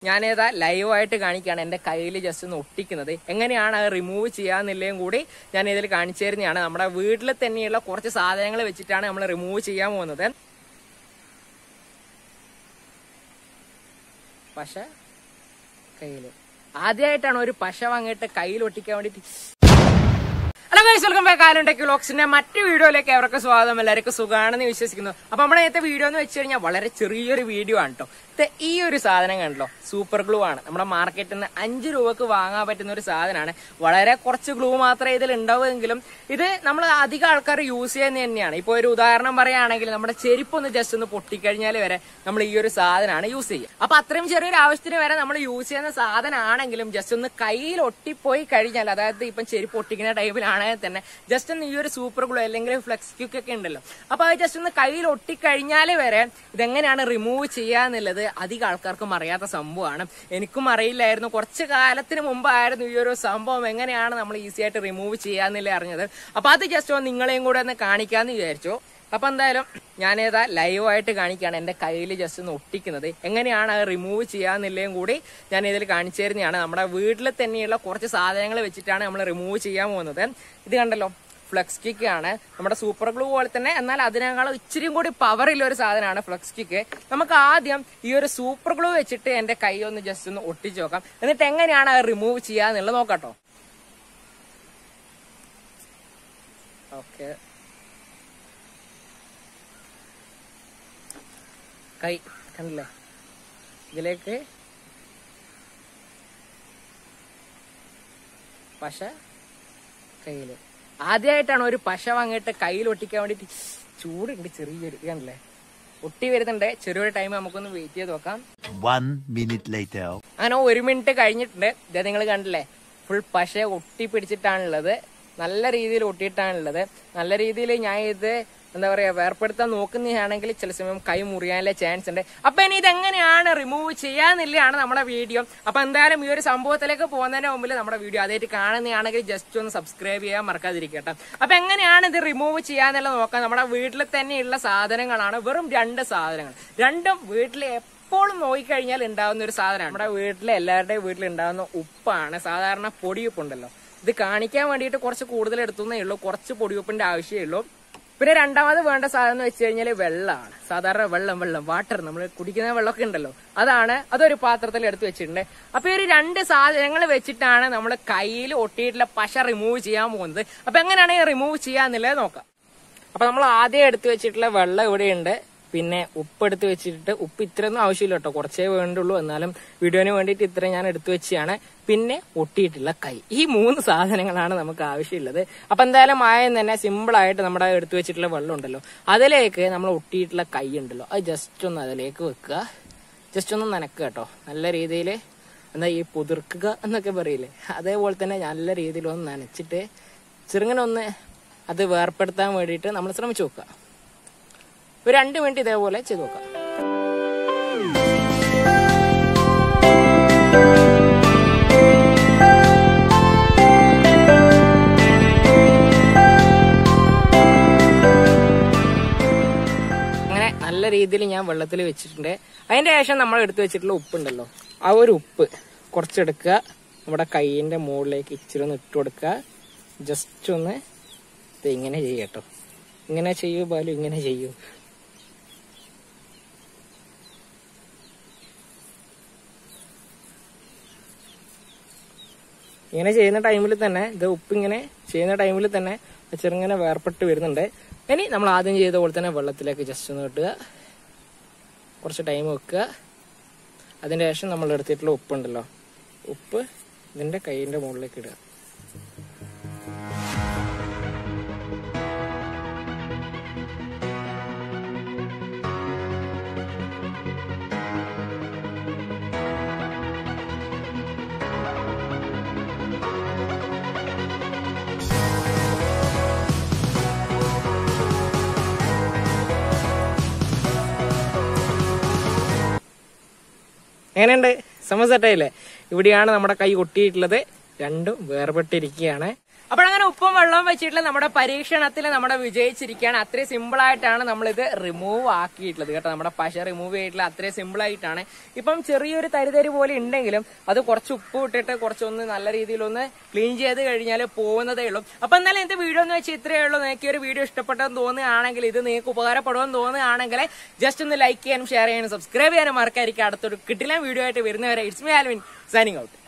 ഞാനേതാ ലൈവായിട്ട് കാണിക്കുകയാണ് എൻ്റെ കയ്യിൽ ജസ്റ്റ് ഒന്ന് ഒട്ടിക്കുന്നത് എങ്ങനെയാണ് അത് റിമൂവ് ചെയ്യാന്നില്ലേയും കൂടി ഞാൻ ഇതിൽ കാണിച്ചു തരുന്നതാണ് നമ്മുടെ വീട്ടിൽ തന്നെയുള്ള കുറച്ച് സാധനങ്ങൾ വെച്ചിട്ടാണ് നമ്മൾ റിമൂവ് ചെയ്യാൻ പോകുന്നത് പശ കയ്യിൽ ആദ്യമായിട്ടാണ് ഒരു പശ വാങ്ങിയിട്ട് കയ്യിൽ ഒട്ടിക്കാൻ വേണ്ടിയിട്ട് ഹലോ ഗൈസ് വെൽക്കം ബാക്ക് ആലുണ്ട് ക്ലോക്സിന്റെ മറ്റു വീഡിയോയിലേക്ക് അവർക്ക് സ്വാഗതം എല്ലാവർക്കും സുഖമാണെന്ന് വിശ്വസിക്കുന്നു അപ്പൊ നമ്മുടെ നേരത്തെ വീഡിയോ എന്ന് വെച്ച് കഴിഞ്ഞാൽ വളരെ ചെറിയൊരു വീഡിയോ ആണ് കേട്ടോ ഈ ഒരു സാധനം കണ്ടല്ലോ സൂപ്പർ ഗ്ലൂ ആണ് നമ്മുടെ മാർക്കറ്റിൽ നിന്ന് അഞ്ച് രൂപക്ക് വാങ്ങാൻ പറ്റുന്ന ഒരു സാധനമാണ് വളരെ കുറച്ച് ഗ്ലൂ മാത്രമേ ഇതിൽ ഉണ്ടാവുമെങ്കിലും ഇത് നമ്മൾ അധികം ആൾക്കാർ യൂസ് ചെയ്യുന്നത് തന്നെയാണ് ഇപ്പൊ ഒരു ഉദാഹരണം പറയുകയാണെങ്കിൽ നമ്മുടെ ചെരുപ്പ് ഒന്ന് ജസ്റ്റ് ഒന്ന് പൊട്ടിക്കഴിഞ്ഞാൽ വരെ നമ്മൾ ഈ ഒരു സാധനമാണ് യൂസ് ചെയ്യുക അപ്പൊ അത്രയും ചെറിയൊരു ആവശ്യത്തിന് വരെ നമ്മൾ യൂസ് ചെയ്യുന്ന സാധനമാണെങ്കിലും ജസ്റ്റ് ഒന്ന് കയ്യിൽ ഒട്ടിപ്പോയി കഴിഞ്ഞാൽ അതായത് ഇപ്പം ചെരുപ്പ് ഒട്ടിക്കുന്ന ടൈപ്പിലാണെങ്കിൽ തന്നെ ജസ്റ്റ് ഒന്ന് ഈ ഒരു സൂപ്പർ ഗ്ലൂ അല്ലെങ്കിൽ ഫ്ലെക്സ് ക്യൂക്ക് ഒക്കെ ഉണ്ടല്ലോ അപ്പൊ അത് ജസ്റ്റ് ഒന്ന് കയ്യിൽ ഒട്ടിക്കഴിഞ്ഞാൽ വരെ ഇതെങ്ങനെയാണ് റിമൂവ് ചെയ്യാന്നുള്ളത് അധികം ആൾക്കാർക്കും അറിയാത്ത സംഭവമാണ് എനിക്കും അറിയില്ലായിരുന്നു കുറച്ച് കാലത്തിന് മുമ്പായിരുന്നു ഈ ഒരു സംഭവം എങ്ങനെയാണ് നമ്മൾ ഈസി ആയിട്ട് റിമൂവ് ചെയ്യാന്നില്ല അറിഞ്ഞത് അപ്പൊ അത് ജസ്റ്റ് ഒന്ന് നിങ്ങളെയും കൂടെ ഒന്ന് കാണിക്കാന്ന് വിചാരിച്ചു അപ്പൊ എന്തായാലും ഞാനേതാ ലൈവായിട്ട് കാണിക്കുകയാണ് എൻ്റെ കയ്യിൽ ജസ്റ്റ് ഒന്ന് ഒട്ടിക്കുന്നത് എങ്ങനെയാണ് അത് റിമൂവ് ചെയ്യാന്നില്ലേയും കൂടി ഞാൻ ഇതിൽ കാണിച്ചു തരുന്നതാണ് നമ്മുടെ വീട്ടിൽ തന്നെയുള്ള കുറച്ച് സാധനങ്ങൾ വെച്ചിട്ടാണ് നമ്മൾ റിമൂവ് ചെയ്യാൻ പോകുന്നത് ഇത് കണ്ടല്ലോ ഫ്ലക്സ് കിക്ക് ആണ് നമ്മുടെ സൂപ്പർ ഗ്ലൂ പോലെ തന്നെ എന്നാൽ അതിനേക്കാളും ഇച്ചിരി കൂടി പവറുള്ള ഒരു സാധനമാണ് ഫ്ലക്സ് കിക്ക് നമുക്ക് ആദ്യം ഈ ഒരു സൂപ്പർ ഗ്ലൂ വെച്ചിട്ട് എൻ്റെ കൈ ഒന്ന് ജസ്റ്റ് ഒന്ന് ഒട്ടിച്ചു നോക്കാം എന്നിട്ട് എങ്ങനെയാണ് അത് റിമൂവ് ചെയ്യാന്നുള്ളത് നോക്കാട്ടോ ഓക്കെ കൈ കണ്ടില്ലേ ഇതിലേക്ക് പശ കയ്യില് ആദ്യമായിട്ടാണ് ഒരു പശ വാങ്ങിയിട്ട് കയ്യിൽ ഒട്ടിക്കാൻ വേണ്ടിട്ട് ചൂടുണ്ട് ചെറിയൊരു ഇത് കണ്ടില്ലേ ഒട്ടി വരുന്നുണ്ട് ചെറിയൊരു ടൈം നമുക്കൊന്ന് വെയിറ്റ് ചെയ്ത് നോക്കാം One minute later. അങ്ങനെ ഒരു മിനിറ്റ് കഴിഞ്ഞിട്ടുണ്ട് ഇത് നിങ്ങൾ കണ്ടില്ലേ ഫുൾ പശ ഒട്ടി പിടിച്ചിട്ടാണുള്ളത് നല്ല രീതിയിൽ ഒട്ടിയിട്ടാണുള്ളത് നല്ല രീതിയിൽ ഞാൻ ഇത് എന്താ പറയാ വേർപ്പെടുത്താൻ നോക്കുന്നതാണെങ്കിൽ ചില സമയം കൈ മുറിയാനുള്ള ചാൻസ് ഉണ്ട് അപ്പൊ ഇനി ഇതെങ്ങനെയാണ് റിമൂവ് ചെയ്യാന്നില്ലാണ് നമ്മുടെ വീഡിയോ അപ്പൊ എന്തായാലും ഈ ഒരു സംഭവത്തിലേക്ക് പോകുന്നതിന് മുമ്പിൽ നമ്മുടെ വീഡിയോ അതായിട്ട് കാണുന്നതാണെങ്കിൽ ജസ്റ്റ് ഒന്ന് സബ്സ്ക്രൈബ് ചെയ്യാൻ മറക്കാതിരിക്കട്ടെ അപ്പൊ എങ്ങനെയാണ് ഇത് റിമൂവ് ചെയ്യാന്നുള്ളത് നോക്കാം നമ്മുടെ വീട്ടിൽ തന്നെയുള്ള സാധനങ്ങളാണ് വെറും രണ്ട് സാധനങ്ങൾ രണ്ടും വീട്ടിൽ എപ്പോഴും നോക്കിക്കഴിഞ്ഞാൽ ഉണ്ടാവുന്ന ഒരു സാധനമാണ് നമ്മുടെ വീട്ടിലെ എല്ലാവരുടെയും വീട്ടിൽ ഉണ്ടാവുന്ന ഉപ്പാണ് സാധാരണ പൊടിയുപ്പുണ്ടല്ലോ ഇത് കാണിക്കാൻ വേണ്ടിയിട്ട് കുറച്ച് കൂടുതൽ എടുത്തുന്നേ ഉള്ളൂ കുറച്ച് പൊടിയുപ്പിന്റെ ആവശ്യമേ ഉള്ളൂ പിന്നെ രണ്ടാമത് വേണ്ട സാധനം എന്ന് വെച്ച് കഴിഞ്ഞാൽ വെള്ളമാണ് സാധാരണ വെള്ളം വെള്ളം വാട്ടർ നമ്മൾ കുടിക്കുന്ന വെള്ളമൊക്കെ ഉണ്ടല്ലോ അതാണ് അതൊരു പാത്രത്തിൽ എടുത്ത് വെച്ചിട്ടുണ്ട് അപ്പൊ ഈ ഒരു രണ്ട് സാധനങ്ങൾ വെച്ചിട്ടാണ് നമ്മൾ കയ്യിൽ ഒട്ടിയിട്ടുള്ള പശ റിമൂവ് ചെയ്യാൻ പോകുന്നത് അപ്പൊ എങ്ങനെയാണ് ഈ റിമൂവ് ചെയ്യാന്നുള്ളത് നോക്കാം അപ്പൊ നമ്മൾ ആദ്യം എടുത്തു വെച്ചിട്ടുള്ള വെള്ളം ഇവിടെയുണ്ട് പിന്നെ ഉപ്പ് എടുത്ത് വെച്ചിട്ട് ഉപ്പ് ഇത്രയൊന്നും ആവശ്യമില്ല കേട്ടോ കുറച്ചേ വേണ്ടുള്ളൂ എന്നാലും വീഡിയോന് വേണ്ടിയിട്ട് ഇത്രയും ഞാൻ എടുത്തു വെച്ചാണ് പിന്നെ ഒട്ടിയിട്ടുള്ള കൈ ഈ മൂന്ന് സാധനങ്ങളാണ് നമുക്ക് ആവശ്യമുള്ളത് അപ്പൊ എന്തായാലും ആയം തന്നെ സിമ്പിൾ ആയിട്ട് നമ്മുടെ എടുത്തു വെച്ചിട്ടുള്ള വെള്ളം ഉണ്ടല്ലോ അതിലേക്ക് നമ്മൾ ഒട്ടിയിട്ടുള്ള കൈ ഉണ്ടല്ലോ അത് ജസ്റ്റ് ഒന്ന് അതിലേക്ക് വെക്കുക ജസ്റ്റ് ഒന്ന് നനക്കുക കേട്ടോ നല്ല രീതിയിൽ എന്താ ഈ പുതിർക്കുക എന്നൊക്കെ പറയില്ലേ അതേപോലെ തന്നെ നല്ല രീതിയിൽ ഒന്ന് നനച്ചിട്ട് ചെറുങ്ങനെ ഒന്ന് അത് വേർപ്പെടുത്താൻ വേണ്ടിയിട്ട് നമ്മൾ ശ്രമിച്ചു നോക്കുക ഒരു രണ്ട് മിനിറ്റ് ഇതേപോലെ ചെയ്ത് നോക്കാം അങ്ങനെ നല്ല രീതിയിൽ ഞാൻ വെള്ളത്തിൽ വെച്ചിട്ടുണ്ട് അതിന്റെ ശേഷം നമ്മൾ എടുത്തു വെച്ചിട്ടുള്ള ഉപ്പുണ്ടല്ലോ ആ ഒരു ഉപ്പ് കുറച്ചെടുക്കുക നമ്മുടെ കൈയിന്റെ മുകളിലേക്ക് ഇച്ചിരി ഒന്ന് ഇട്ട് കൊടുക്കുക ജസ്റ്റ് ഒന്ന് ഇത് ഇങ്ങനെ ചെയ്യട്ടോ ഇങ്ങനെ ചെയ്യൂ ബാലു ഇങ്ങനെ ചെയ്യൂ ഇങ്ങനെ ചെയ്യുന്ന ടൈമിൽ തന്നെ ഇത് ഉപ്പ് ഇങ്ങനെ ചെയ്യുന്ന ടൈമിൽ തന്നെ ചെറുങ്ങനെ വേർപെട്ട് വരുന്നുണ്ട് ഇനി നമ്മൾ ആദ്യം ചെയ്ത പോലെ തന്നെ വെള്ളത്തിലേക്ക് ജസ്റ്റ് ഒന്ന് ഇട്ടുക കുറച്ച് ടൈം വെക്കുക അതിന് ശേഷം നമ്മൾ എടുത്തിട്ടുള്ള ഉപ്പുണ്ടല്ലോ ഉപ്പ് ഇതിന്റെ കൈയിന്റെ മുകളിലേക്ക് ഇടുക എങ്ങനെയുണ്ട് സമയം സെറ്റായില്ലേ ഇവിടെയാണ് നമ്മുടെ കൈ ഒട്ടിയിട്ടുള്ളത് രണ്ടും വേർപെട്ടിരിക്കുകയാണ് അപ്പോഴങ്ങനെ ഉപ്പും വെള്ളവും വെച്ചിട്ടുള്ള നമ്മുടെ പരീക്ഷണത്തിൽ നമ്മുടെ വിജയിച്ചിരിക്കുകയാണ് അത്രയും സിമ്പിൾ ആയിട്ടാണ് നമ്മൾ ഇത് റിമൂവ് ആക്കിയിട്ടുള്ളത് കേട്ടോ നമ്മുടെ പശ റിമൂവ് ചെയ്തിട്ടുള്ള അത്രയും സിമ്പിൾ ആയിട്ടാണ് ഇപ്പം ചെറിയൊരു തരിതരി പോലെ ഉണ്ടെങ്കിലും അത് കുറച്ച് ഉപ്പ് ഇട്ടിട്ട് കുറച്ചൊന്ന് നല്ല രീതിയിൽ ഒന്ന് ക്ലീൻ ചെയ്ത് കഴിഞ്ഞാൽ പോകുന്നതേ ഉള്ളൂ അപ്പൊ എന്നാലും എന്റെ വീഡിയോ എന്ന് വെച്ചാൽ ഇത്രയേ ഉള്ളൂ നിങ്ങൾക്ക് ഈ ഒരു വീഡിയോ ഇഷ്ടപ്പെട്ടെന്ന് തോന്നുകയാണെങ്കിൽ ഇത് നിങ്ങൾക്ക് ഉപകാരപ്പെടുമെന്ന് തോന്നുകയാണെങ്കിൽ ജസ്റ്റ് ഒന്ന് ലൈക്ക് ചെയ്യാനും ഷെയർ ചെയ്യാനും സബ്സ്ക്രൈബ് ചെയ്യാനും മറക്കായിരിക്കും അടുത്തൊരു കിട്ടില്ല വീഡിയോ ആയിട്ട് വരുന്നവരെ it's me Alvin signing out